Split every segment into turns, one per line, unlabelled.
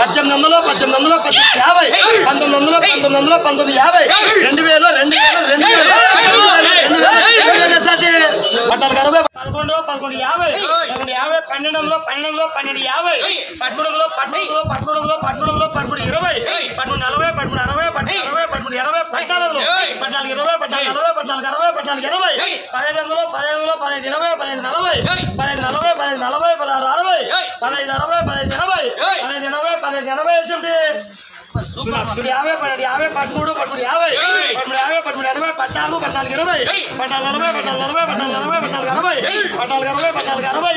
పద్దెనిమిది వందలు పద్దెనిమిది వందలు పద్దెనిమిది యాభై పంతొమ్మిది వందలు పంతొమ్మిది వందలు పంతొమ్మిది యాభై రెండు వేలు రెండు వేలు రెండు వేలు రెండు వేలు రెండు వేలు రెండు వేలు ఎస్ఆర్టీ పద్నాలుగు అరవై పదకొండు పదకొండు యాభై పదకొండు యాభై పన్నెండు వందలు పన్నెండు వందలు పన్నెండు యాభై పదమూడు వందలు పదమూడు వందలు పదమూడు వందలు పదమూడు వందలు పదమూడు ఇరవై పదమూడు నలభై పదమూడు అరవై పదమూడు అరవై పదమూడు ఎనభై పద్నాలుగు వందలు పద్నాలుగు ఇరవై పద్నాలుగు నలభై పద్నాలుగు అరవై పద్నాలుగు ఎనభై పదహైదు వందలు పదహైదు వందలు పదహైదు ఇరవై పదహైదు నలభై పదహైదు నలభై పదహైదు నలభై పదహారు అరవై పదహైదు అరవై పదహైదు ఎనభై పదహైదు ఎనభై పదహైదు ఎనభై వేసి చూడు యాభై పన్నెండు యాభై పదమూడు పదమూడు యాభై పదమూడు యాభై పదమూడు ఎనభై పద్నాలుగు పద్నాలుగు ఇరవై పద్నాలుగు నలభై పద్నాలుగు నలభై పద్నాలుగు నలభై పద్నాలుగు అరవై పద్నాలుగు అరవై పద్నాలుగు అరవై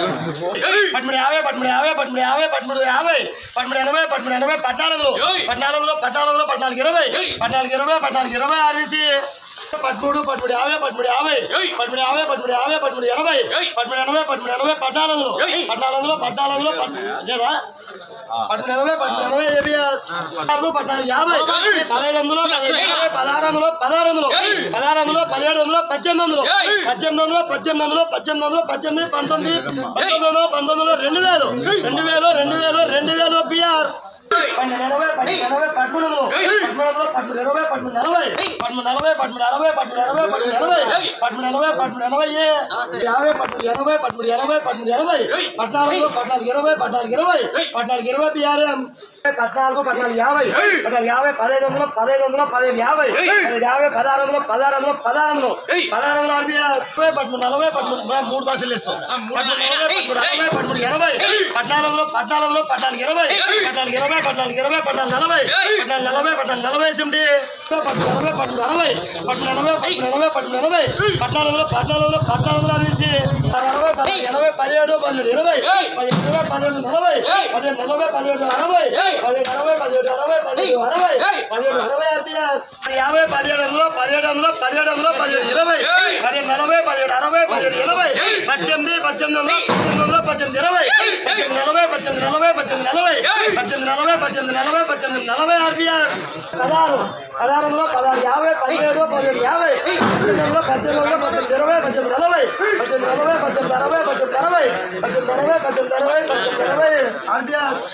పదమూడు యాభై పదమూడు యాభై పదమూడు యాభై పదమూడు యాభై పదమూడు ఎనభై పదమూడు ఎనభై పద్నాలుగులో పద్నాలుగులో పద్నాలుగులో పద్నాలుగు ఇరవై పద్నాలుగు ఇరవై పద్నాలుగు ఇరవై ఆర్వీసీ పదమూడు పదమూడు యాభై పదమూడు యాభై పదమూడు యాభై పదమూడు యాభై పదమూడు ఎనభై పదమూడు ఎనభై పదమూడు ఎనభై పద్నాలుగులో పద్నాలుగులో పద్నాలుగులో లేదా పదమూడు ఎనభై పదమూడు ఎనభై ఏబిఎస్ పద్నాలుగు పద్నాలుగు యాభై పదహైదు వందలు పదహైదు యాభై పదహారు వందలు పదహారు వందలు పదహారు వందలు పదిహేడు వందలు పద్దెనిమిది వందలు పద్దెనిమిది వందలు పద్దెనిమిది వందలు పద్దెనిమిది వందలు పద్దెనిమిది పంతొమ్మిది పంతొమ్మిది వందలు పంతొమ్మిది వందలు రెండు వేలు రెండు వేలు రెండు వేలు రెండు వేలు బిఆర్ పన్నెండు ఎనభై పన్నెండు ఎనభై పదమూడు వందలు పదమూడు వందలు పదమూడు ఎనభై పదమూడు నలభై పదమూడు నలభై పదమూడు అరవై పదమూడు ఎనభై పదమూడు ఎనభై పదమూడు ఎనభై పదమూడు ఎనభై యాభై పదమూడు ఎనభై పదమూడు ఎనభై పదమూడు ఎనభై పద్నాలుగు పద్నాలుగు ఇరవై పద్నాలుగు ఇరవై పద్నాలుగు ఇరవై పిఆర్ఎం పద్నాలుగు పద్నాలుగు యాభై పద్నాలుగు యాభై పదహైదు వందలు పదహైదు వందలు పదహైదు యాభై పదహైదు యాభై పదహారు వందలు పదహారు వందలు పదహారు వందలు పదహారు వందలు ఆర్బీఐ పదమూడు నలభై పదమూడు మూడు బస్సులు ఇస్తాం పదమూడు నలభై పదమూడు అరవై పదమూడు ఎనభై పద్నాలుగులో పద్నాలుగులో పద్నాలుగు ఇరవై పద్నాలుగు ఇరవై పద్నాలుగు ఇరవై పద్నాలుగు నలభై పద్నాలుగు నలభై పద్నాలుగు నలభై సిమ్డి పద్నాలుగు ఎనభై పద్నాలుగు అరవై పద్నాలుగు ఎనభై పద్నాలుగు ఎనభై పద్నాలుగు ఎనభై పద్నాలుగులో పద్నాలుగులో పద్నాలుగులో అరవై అరవై పదిహేను ఎనభై పదిహేడు పదిహేడు ఇరవై పదిహేడు ఇరవై పదిహేడు నలభై పదిహేడు నలభై పదిహేడు అరవై పదిహేడు అరవై పదిహేడు అరవై పదిహేడు అరవై పదిహేడు అరవై ఆర్పిఎస్ యాభై పదిహేడు వందలు పదిహేడు వందలు పదిహేడు వందలు పదిహేడు ఇరవై పదిహేడు నలభై పదిహేడు అరవై పదిహేడు ఎనభై పద్దెనిమిది పద్దెనిమిది వందలు పద్దెనిమిది వందలు పద్దెనిమిది ఇరవై పద్దెనిమిది నలభై పద్దెనిమిది నలభై పద్దెనిమిది నలభై పద్దెనిమిది నలభై పద్దెనిమిది నలభై పద్దెనిమిది నలభై ఆర్పిఎస్ పదహారు పదహారు వందలు పదహారు యాభై పదిహేడు పదిహేడు యాభై పద్దెనిమిది వందలు పద్దెనిమిది వందలు పద్దెనిమిది ఇరవై పద్దెనిమిది నలభై పద్దెనిమిది నలభై పద్దెనిమిది అరవై పద్దెనిమిది అరవై పద్దెనిమిది అరవై పద్దెనిమిది అరవై పద్దెనిమిది అరవై ఆర్పిఎస్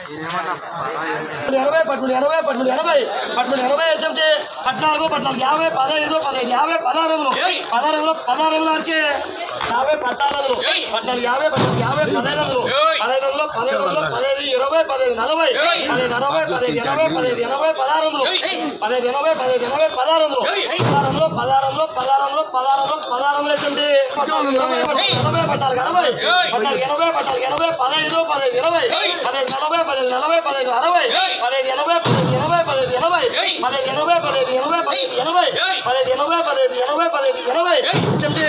ఎనభై పదమూడు ఎనభై పదమూడు ఎనభై పదమూడు ఎనభై ఎస్ఎంటీ పద్నాలుగు పద్నాలుగు యాభై పదహైదు పదహైదు యాభై పదహారు వందలు పదహారు వందలు పదహారు వందలకి యాభై పద్నాలుగు వందలు పద్నాలుగు యాభై పద్నాలుగు యాభై పదహైదు వందలు పదహైదు వందలు పదహైదు వందలు పదహైదు ఇరవై పదహైదు నలభై పదహైదు అరవై పదహైదు ఎనభై పదహైదు ఎనభై పదహారు వందలు పదహైదు ఎనభై పదహైదు ఎనభై పదహారు వందలు పదహారు వందలు పదహారు వందలు పదహారు వందలు పదహారు వందలు పదహారు వందలు ఎస్ఎంటీ పద్నాలుగు ఇరవై పద్నాలుగు ఎనభై పద్నాలుగు అరవై పద్నాలుగు ఎనభై పద్నాలుగు ఎనభై పదహైదు పదహైదు ఇరవై పదహైదు నలభై పదహైదు నలభై పదహైదు అరవై పదహైదు ఎనభై పదహైదు ఎనభై పదహైదు ఎనభై పదహైదు ఎనభై పదహైదు ఎనభై పదహైదు ఎనభై పదహైదు ఎనభై పదహైదు ఎనభై పదహైదు ఎనభై ఎస్ఎంటీ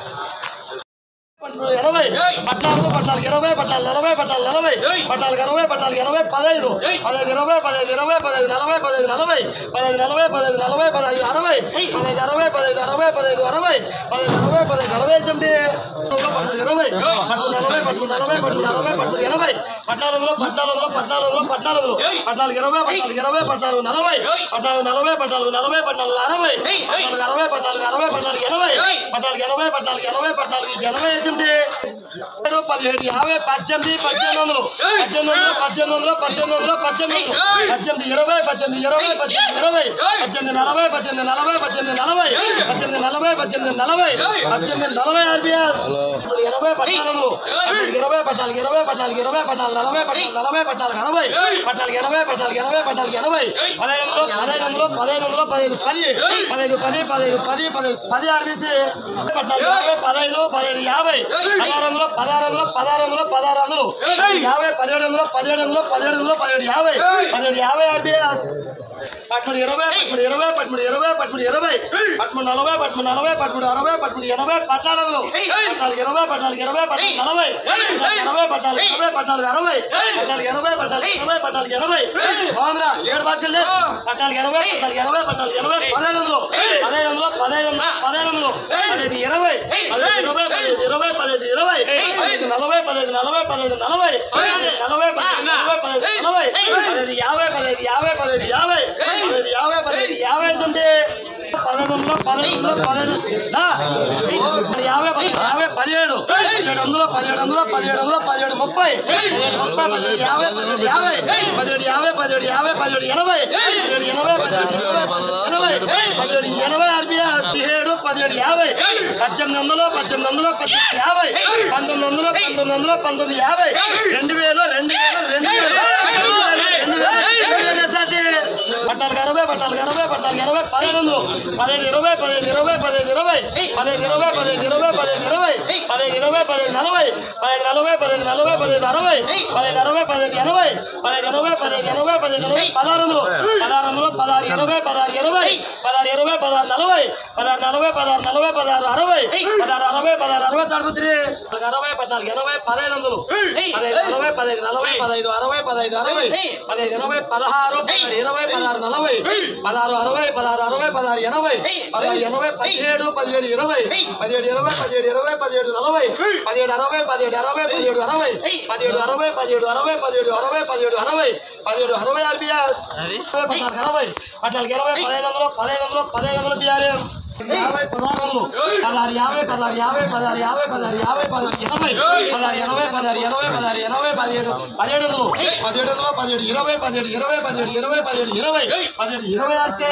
పద్నాలుగు ఎనభై పద్నాలుగు పద్నాలుగు ఇరవై పద్నాలుగు నలభై పద్నాలుగు నలభై పద్నాలుగు అరవై పద్నాలుగు ఎనభై పదహైదు పదహైదు ఇరవై పదహైదు ఇరవై పదహైదు నలభై పదహైదు నలభై పదహైదు నలభై పదహైదు నలభై పదహైదు అరవై పదహైదు అరవై పదహైదు అరవై పదహైదు అరవై పదహైదు అరవై పదహైదు అరవై సెంటి పద్నాలుగు ఇరవై పద్నాలుగు నలభై పద్నాలుగు నలభై పద్నాలుగు అరవై పద్నాలుగు ఎనభై పద్నాలుగులో పద్నాలుగులో పద్నాలుగులో పద్నాలుగులో పద్నాలుగు ఇరవై పద్నాలుగు ఇరవై పద్నాలుగు నలభై పద్నాలుగు నలభై పద్నాలుగు నలభై పద్నాలుగు అరవై పద్నాలుగు అరవై పద్నాలుగు అరవై పద్నాలుగు ఎనభై పద్నాలుగు ఎనభై పద్నాలుగు ఎనభై పద్నాలుగు ఎనభై వేసింది ఏడు, పదిహేడు యాభై పద్దెనిమిది పద్దెనిమిది వందలు పద్దెనిమిది వందలు పద్దెనిమిది వందలు పద్దెనిమిది వందలు పద్దెనిమిది వందలు పద్దెనిమిది ఇరవై పద్దెనిమిది ఇరవై పద్దెనిమిది ఇరవై పద్దెనిమిది నలభై పద్దెనిమిది నలభై పద్దెనిమిది నలభై పద్దెనిమిది నలభై పద్దెనిమిది నలభై పద్దెనిమిది నలభై ఆర్బిఎస్ ఇరవై పద్నాలుగు వందలు ఇరవై పద్నాలుగు ఇరవై పద్నాలుగు ఇరవై పద్నాలుగు నలభై పద్నాలుగు నలభై పద్నాలుగు అరవై పద్నాలుగు ఎనభై పద్నాలుగు ఎనభై పద్నాలుగు ఎనభై పదహైదు వందలు పదహైదు వందలు పదహైదు వందలు పదహైదు పది పదహైదు పది పదహైదు పది పదహైదు పది ఆర్బీసీ పద్నాలుగు యాభై పదహైదు పదహైదు యాభై పదహారు వందలు పదహారు వందలు పదహారు వందలు పదహారు వందలు యాభై పదిహేడు వందలు పదిహేడు వందలు పదిహేడు వందలు పదిహేడు యాభై పదిహేడు యాభై ఆర్బీఎస్ పదమూడు ఇరవై పదమూడు ఇరవై పదమూడు ఇరవై పదమూడు ఇరవై పదమూడు నలభై పదమూడు నలభై పదమూడు అరవై పదమూడు ఎనభై పద్నాలుగు పద్నాలుగు ఇరవై పద్నాలుగు ఇరవై పద్నాలుగు నలభై ఎనభై పద్నాలుగు ఎనభై పద్నాలుగు అరవై పద్నాలుగు ఎనభై పద్నాలుగు ఎనభై పద్నాలుగు ఎనభై బాగుందిరా ఏడు బాధ్యలు పద్నాలుగు ఎనభై పద్నాలుగు ఎనభై పద్నాలుగు ఎనభై పదహైదు వందలు పదహైదు వందలు పదహైదు వందలు పదహైదు వందలు పదహైదు ఇరవై పదహైదు ఇరవై పదహైదు ఇరవై పదహైదు ఇరవై పదహైదు నలభై పదహైదు నలభై పదహైదు నలభై నలభై పదహైదు నలభై పదహైదు నలభై పదహైదు యాభై పదహైదు యాభై పదహైదు యాభై పదహైదు యాభై పదహైదు యాభై అంటే పదహైదు వందలు పదహైదు వందలు పదహైదు నా? యాభై పది- యాభై పదిహేడు పదిహేడు వందలు పదిహేడు వందలు పదిహేడు వందలు పదిహేడు ముప్పై పదిహేడు ముప్పై పదిహేడు యాభై పదిహేడు యాభై పదిహేడు పదిహేడు యాభై పదిహేడు యాభై పదిహేడు ఎనభై పదిహేడు ఎనభై పదిహేడు ఎనభై ఎనభై పదిహేడు ఎనభై ఆర్బిఐ పదిహేడు పదిహేడు యాభై పద్దెనిమిది వందలు పద్దెనిమిది వందలు పద్దెనిమిది యాభై పంతొమ్మిది వందలు పంతొమ్మిది వందలు పంతొమ్మిది యాభై రెండు వేలు రెండు వేలు రెండు వేలు రెండు వేలు రెండు వేలు రెండు వేలు ఎస్ఆర్టీ పద్నాలుగు అరవై పద్నాలుగు అరవై పద్నాలుగు ఎనభై పదిహేను వందలు పదిహేను ఇరవై పదిహేను ఇరవై పదిహేను ఇరవై పదిహేను ఇరవై పదిహేను ఇరవై పదిహేను ఇరవై పదిహేను ఇరవై పదిహేను నలభై పదిహేను నలభై పదిహేను నలభై పదిహేను అరవై పదిహేను అరవై పదిహేను ఎనభై పదిహేను ఎనభై పదిహేను ఎనభై పదిహేను ఎనభై పదహారు వందలు పదహారు వందలు పదహారు ఎనభై పదహారు ఇరవై పదహారు ఇరవై పదహారు నలభై పదహారు నలభై పదహారు నలభై పదహారు అరవై పదహారు అరవై పదహారు అరవై తడుపుతుంది అరవై పద్నాలుగు ఎనభై పదహైదు వందలు పదహైదు నలభై పదహైదు నలభై పదహైదు అరవై పదహైదు అరవై పదహైదు ఎనభై పదహారు పదహారు ఇరవై పదహారు నలభై పదహారు అరవై పదహారు అరవై పదహారు ఎనభై పదహారు ఎనభై పదిహేడు పదిహేడు ఇరవై పదిహేడు ఇరవై పదిహేడు ఇరవై పదిహేడు నలభై పదిహేడు అరవై పదిహేడు అరవై పదిహేడు అరవై పదిహేడు అరవై పదిహేడు అరవై పదిహేడు అరవై పదిహేడు అరవై పదిహేడు అరవై ఆర్బిఎస్ పద్నాలుగు అరవై పద్నాలుగు ఇరవై పదహైదు వందలు పదహైదు వందలు పదహైదు వందలు బిఆర్ఎం యాభై పదహారు వందలు పదహారు యాభై పదహారు యాభై పదహారు యాభై పదహారు యాభై పదహారు ఎనభై పదహారు ఎనభై పదహారు ఎనభై పదహారు ఎనభై పదిహేడు పదిహేడు వందలు పదిహేడు వందలు పదిహేడు ఇరవై పదిహేడు ఇరవై పదిహేడు ఇరవై పదిహేడు ఇరవై పదిహేడు ఇరవై ఆర్కే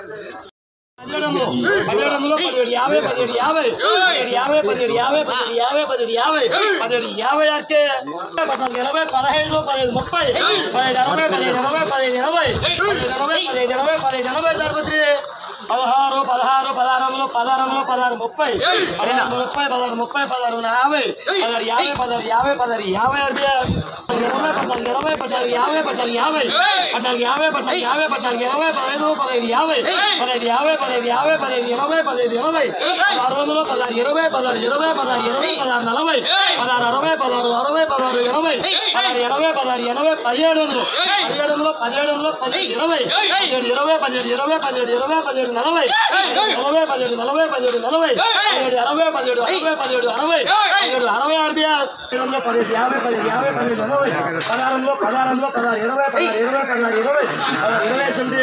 పదిహేడు వందలు పదిహేడు వందలు పదిహేడు యాభై పదిహేడు యాభై పదిహేడు యాభై పదిహేడు యాభై పదిహేడు యాభై పదిహేడు యాభై పదిహేడు యాభై ఆర్కే పద్నాలుగు ఎనభై పదహైదు పదిహేడు ముప్పై పదిహేడు అరవై పదిహేడు ఎనభై పదిహేడు ఎనభై పదిహేడు ఎనభై పదిహేడు ఎనభై పదిహేడు ఎనభై తరపతి పదహారు పదహారు పదహారు వందలు పదహారు వందలు పదహారు ముప్పై పదహారు ముప్పై పదహారు ముప్పై పదహారు యాభై పదహారు యాభై పదహారు యాభై పదహారు యాభై అరవై ఎనభై పద్నాలుగు ఎనభై పద్నాలుగు యాభై పద్నాలుగు యాభై పద్నాలుగు యాభై పద్నాలుగు యాభై పద్నాలుగు ఎనభై పదహైదు పదహైదు యాభై పదహైదు యాభై పదహైదు యాభై పదహైదు ఎనభై పదహైదు ఎనభై పదహారు వందలు పదహారు ఇరవై పదహారు ఇరవై పదహారు ఇరవై పదహారు నలభై పదహారు అరవై పదహారు అరవై పదహారు ఎనభై పదహారు ఎనభై పదహారు ఎనభై పదిహేడు వందలు పదిహేడు వందలు పదిహేడు వందలు పదిహేడు ఇరవై పదిహేడు ఇరవై పదిహేడు ఇరవై పదిహేడు ఇరవై పదిహేడు నలభై నలభై పదిహేడు నలభై పదిహేడు నలభై పదిహేడు అరవై పదిహేడు అరవై పదిహేడు అరవై పదిహేడు అరవై ఆర్బిఎస్ వందలు పదిహేడు యాభై పదిహేడు యాభై పదిహేడు నలభై పదహారు వందలు పదహారు వందలు పదహారు ఇరవై పదహారు ఇరవై పదహారు ఇరవై పదహారు ఇరవై ఎనిమిది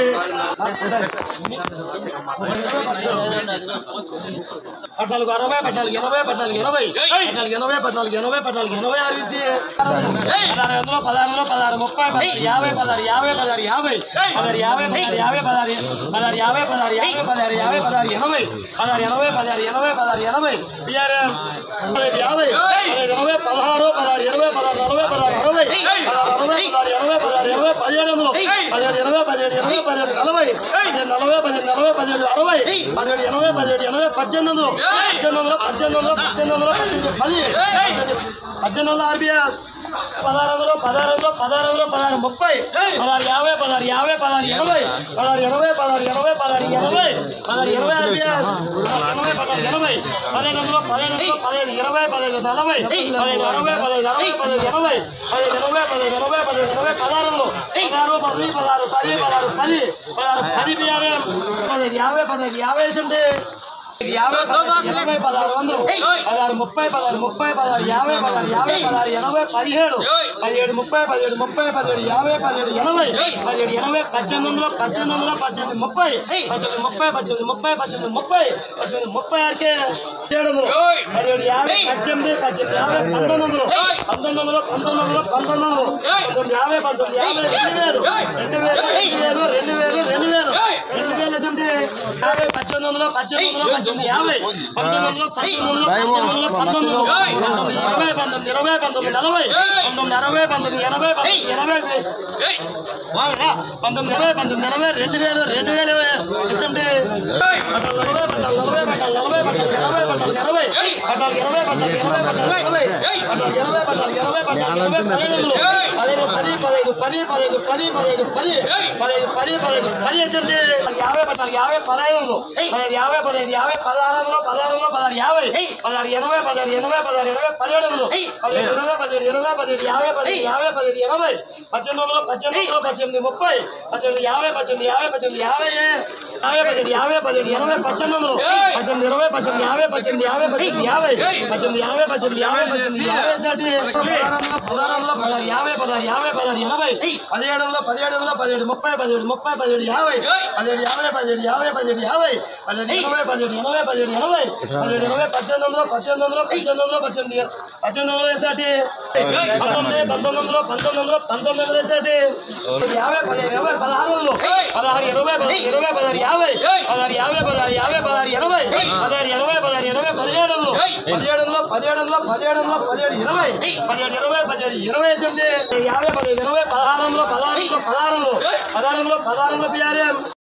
పద్నాలుగు అరవై పద్నాలుగు ఎనభై పద్నాలుగు ఎనభై పద్నాలుగు ఎనభై పద్నాలుగు ఎనభై పద్నాలుగు ఎనభై ఆర్బీసీ పదహారు వందలు పదహారు వందలు పదహారు ముప్పై పదహారు యాభై పదహారు యాభై పదహారు యాభై పదహారు యాభై పదహారు యాభై పదహారు పదహారు యాభై పదహారు యాభై పదహారు యాభై పదహారు ఎనభై పదహారు ఎనభై పదహారు ఎనభై పదహారు ఎనభై పిఆర్ఎం యాభై పదహారు ఎనభై పదహారు పదహారు ఇరవై పదహారు నలభై పదహారు అరవై పదహారు అరవై పదహారు ఎనభై పదహారు ఎనభై పదిహేడు వందలు పదిహేడు ఎనభై పదిహేడు ఎనభై పదిహేడు నలభై పదిహేడు నలభై పదిహేడు నలభై పదిహేడు అరవై పదిహేడు ఎనభై పదిహేడు ఎనభై పద్దెనిమిది వందలు పద్దెనిమిది వందలు పద్దెనిమిది వందలు పద్దెనిమిది వందలు పద్దెనిమిది పది పద్దెనిమిది వందల ఆర్బిఎస్ పదహారు వందలు పదహారు వందలు పదహారు వందలు పదహారు ముప్పై పదహారు యాభై పదహారు యాభై పదహారు ఎనభై పదహారు ఎనభై పదహారు ఎనభై పదహారు ఎనభై పదహారు ఎనభై ఆర్బిఎస్ ఎనభై పదహారు ఎనభై పదిహేను వందలు పదిహేను వందలు పదిహేను ఇరవై పదిహేను నలభై పదిహేను అరవై పదిహేను అరవై పదిహేను ఎనభై పదిహేను ఎనభై పదిహేను ఎనభై పదిహేను ఎనభై పదహారు వందలు పదహారు పది పదహారు పది పదహారు పది పదహారు పది బిఆర్ఎం పదిహేను యాభై పదిహేను యాభై వేసండి యాభై పదహారు ఎనభై పదహారు వందలు పదహారు ముప్పై పదహారు ముప్పై పదహారు యాభై పదహారు యాభై పదహారు ఎనభై పదిహేడు పదిహేడు ముప్పై పదిహేడు ముప్పై పదిహేడు యాభై పదిహేడు ఎనభై పదిహేడు ఎనభై పద్దెనిమిది వందలు పద్దెనిమిది వందలు పద్దెనిమిది ముప్పై పద్దెనిమిది ముప్పై పద్దెనిమిది ముప్పై పద్దెనిమిది ముప్పై పద్దెనిమిది ముప్పై ఆరుకే ఏడు వందలు పదిహేడు యాభై పద్దెనిమిది పద్దెనిమిది యాభై పంతొమ్మిది వందలు పంతొమ్మిది వందలు పంతొమ్మిది వందలు పంతొమ్మిది వందలు పంతొమ్మిది యాభై పంతొమ్మిది యాభై రెండు వేలు రెండు వేలు రెండు వేలు రెండు వేలు రెండు వేలు రెండు వేలు ఎసంటి యాభై పద్దెనిమిది వందలు పద్దెనిమిది వందలు పద్దెనిమిది యాభై పంతొమ్మిది వందలు పంతొమ్మిది వందలు పంతొమ్మిది వందలు పంతొమ్మిది వందలు పంతొమ్మిది ఇరవై పంతొమ్మిది ఇరవై పంతొమ్మిది నలభై పంతొమ్మిది అరవై పంతొమ్మిది ఎనభై పంతొమ్మిది ఎనభై వారా, పంతొమ్మిది ఎనభై పంతొమ్మిది ఎనభై రెండు వేలు రెండు వేలు ఎసంటి పద్నాలుగు నలభై పద్నాలుగు నలభై పద్నాలుగు నలభై పద్నాలుగు ఎనభై పద్నాలుగు ఎనభై పద్నాలుగు ఎనభై పద్నాలుగు ఎనభై పద్నాలుగు ఎనభై పద్నాలుగు ఎనభై పద్నాలుగు ఎనభై పద్నాలుగు ఎనభై పదిహేను వందలు పదిహేను పది పదిహేను పది పదిహేను పది పదిహేను పది పదిహేను పది పదిహేను పది వేసండి యాభై పద్నాలుగు యాభై పదహైదు వందలు పదిహేను యాభై పదిహేను యాభై పదహారు వందలు పదహారు వందలు పదహారు యాభై పదహారు ఎనభై పదహారు ఎనభై పదహారు ఎనభై పదిహేడు వందలు పదిహేడు ఇరవై పదిహేడు ఇరవై పదిహేడు యాభై పదిహేడు యాభై పదిహేడు ఎనభై పద్దెనిమిది వందలు పద్దెనిమిది వందలు పద్దెనిమిది ముప్పై పద్దెనిమిది యాభై పద్దెనిమిది యాభై పద్దెనిమిది యాభై యాభై పదిహేడు యాభై పదిహేడు ఎనభై పద్దెనిమిది వందలు పద్దెనిమిది ఇరవై పద్దెనిమిది యాభై పద్దెనిమిది యాభై పద్దెనిమిది యాభై పద్దెనిమిది యాభై పద్దెనిమిది యాభై పద్దెనిమిది యాభై సాటి పదహారు వందలు పదహారు వందలు పదహారు యాభై పదహారు యాభై పదహారు ఎనభై పదిహేడు వందలు పదిహేడు వందలు పదిహేడు ముప్పై పదిహేడు ముప్పై పదిహేడు యాభై పదిహేడు యాభై పదిహేడు యాభై పదిహేడు యాభై పదిహేడు ఎనభై పదిహేడు ఎనభై పదిహేడు ఎనభై పదిహేడు ఎనభై పద్దెనిమిది వందలు పద్దెనిమిది వందలు పద్దెనిమిది వందలు పద్దెనిమిది పద్దెనిమిది వందలు వేసాటి పంతొమ్మిది పంతొమ్మిది వందలు పంతొమ్మిది వందలు పంతొమ్మిది వందలు వేసాటి యాభై పదిహేను యాభై పదహారు వందలు పదహారు ఇరవై పదహారు ఇరవై పదహారు యాభై పదహారు యాభై పదహారు యాభై పదహారు ఎనభై పదహారు ఎనభై పదహారు ఎనభై పదిహేడు వందలు పదిహేడు వందలు పదిహేడు వందలు పదిహేడు వందలు పదిహేడు ఇరవై పదిహేడు ఇరవై పదిహేడు ఇరవై వేసింది యాభై పదిహేడు ఇరవై పదహారు వందలు పదహారు వందలు పదహారు వందలు పదహారు వందలు పదహారు వందలు పిఆర్ఎం